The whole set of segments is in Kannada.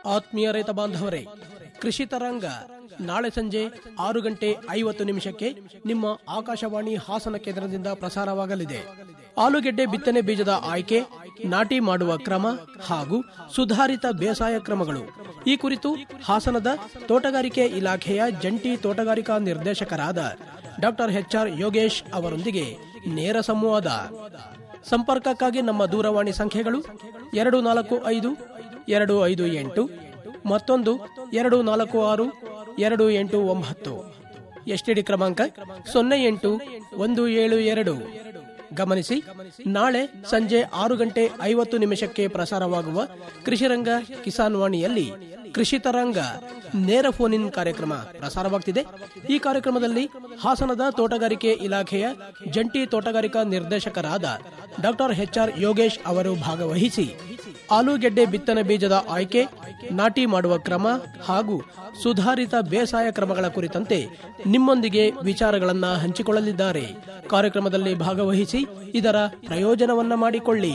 ಆತ್ಮೀಯ ರೈತ ಬಾಂಧವರೇ ಕೃಷಿ ತರಂಗ ನಾಳೆ ಸಂಜೆ ಆರು ಗಂಟೆ ಐವತ್ತು ನಿಮಿಷಕ್ಕೆ ನಿಮ್ಮ ಆಕಾಶವಾಣಿ ಹಾಸನ ಕೇಂದ್ರದಿಂದ ಪ್ರಸಾರವಾಗಲಿದೆ ಆಲೂಗೆಡ್ಡೆ ಬಿತ್ತನೆ ಬೀಜದ ಆಯ್ಕೆ ನಾಟಿ ಮಾಡುವ ಕ್ರಮ ಹಾಗೂ ಸುಧಾರಿತ ಬೇಸಾಯ ಕ್ರಮಗಳು ಈ ಕುರಿತು ಹಾಸನದ ತೋಟಗಾರಿಕೆ ಇಲಾಖೆಯ ಜಂಟಿ ತೋಟಗಾರಿಕಾ ನಿರ್ದೇಶಕರಾದ ಡಾಕ್ಟರ್ ಎಚ್ಆರ್ ಯೋಗೇಶ್ ಅವರೊಂದಿಗೆ ನೇರ ಸಂವಾದ ಸಂಪರ್ಕಕ್ಕಾಗಿ ನಮ್ಮ ದೂರವಾಣಿ ಸಂಖ್ಯೆಗಳು ಎರಡು ನಾಲ್ಕು ಐದು ಎರಡು ಐದು ಎಂಟು ಮತ್ತೊಂದು ಎರಡು ನಾಲ್ಕು ಆರು ಎರಡು ಎಂಟು ಒಂಬತ್ತು ಎಸ್ಟಿಡಿ ಕ್ರಮಾಂಕ ಸೊನ್ನೆ ಎಂಟು ಒಂದು ಏಳು ಎರಡು ಗಮನಿಸಿ ನಾಳೆ ಸಂಜೆ ಆರು ಗಂಟೆ ಐವತ್ತು ನಿಮಿಷಕ್ಕೆ ಪ್ರಸಾರವಾಗುವ ಕೃಷಿರಂಗ ಕಿಸಾನ್ ವಾಣಿಯಲ್ಲಿ ಕೃಷಿ ತರಂಗ ನೇರ ಫೋನ್ ಇನ್ ಕಾರ್ಯಕ್ರಮ ಪ್ರಸಾರವಾಗ್ತಿದೆ ಈ ಕಾರ್ಯಕ್ರಮದಲ್ಲಿ ಹಾಸನದ ತೋಟಗಾರಿಕೆ ಇಲಾಖೆಯ ಜಂಟಿ ತೋಟಗಾರಿಕಾ ನಿರ್ದೇಶಕರಾದ ಡಾಕ್ಟರ್ ಎಚ್ಆರ್ ಯೋಗೇಶ್ ಅವರು ಭಾಗವಹಿಸಿ ಆಲೂಗೆಡ್ಡೆ ಬಿತ್ತನೆ ಬೀಜದ ಆಯ್ಕೆ ನಾಟಿ ಮಾಡುವ ಕ್ರಮ ಹಾಗೂ ಸುಧಾರಿತ ಬೇಸಾಯ ಕ್ರಮಗಳ ಕುರಿತಂತೆ ನಿಮ್ಮೊಂದಿಗೆ ವಿಚಾರಗಳನ್ನ ಹಂಚಿಕೊಳ್ಳಲಿದ್ದಾರೆ ಕಾರ್ಯಕ್ರಮದಲ್ಲಿ ಭಾಗವಹಿಸಿ ಇದರ ಪ್ರಯೋಜನವನ್ನ ಮಾಡಿಕೊಳ್ಳಿ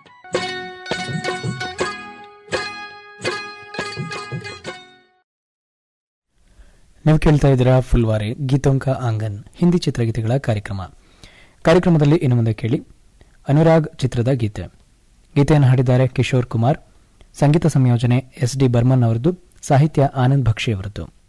ನೀವು ಕೇಳ್ತಾ ಇದ್ದೀರಾ ಫುಲ್ವಾರೆ ಗೀತೋಂಕ ಆಂಗನ್ ಹಿಂದಿ ಚಿತ್ರಗೀತೆಗಳ ಕಾರ್ಯಕ್ರಮ ಕಾರ್ಯಕ್ರಮದಲ್ಲಿ ಇನ್ನು ಮುಂದೆ ಕೇಳಿ ಅನುರಾಗ್ ಚಿತ್ರದ ಗೀತೆ ಗೀತೆಯನ್ನು ಹಾಡಿದ್ದಾರೆ ಕಿಶೋರ್ ಕುಮಾರ್ ಸಂಗೀತ ಸಂಯೋಜನೆ ಎಸ್ ಡಿ ಬರ್ಮನ್ ಅವರದ್ದು ಸಾಹಿತ್ಯ ಆನಂದ್ ಭಕ್ಷಿ ಅವರದ್ದು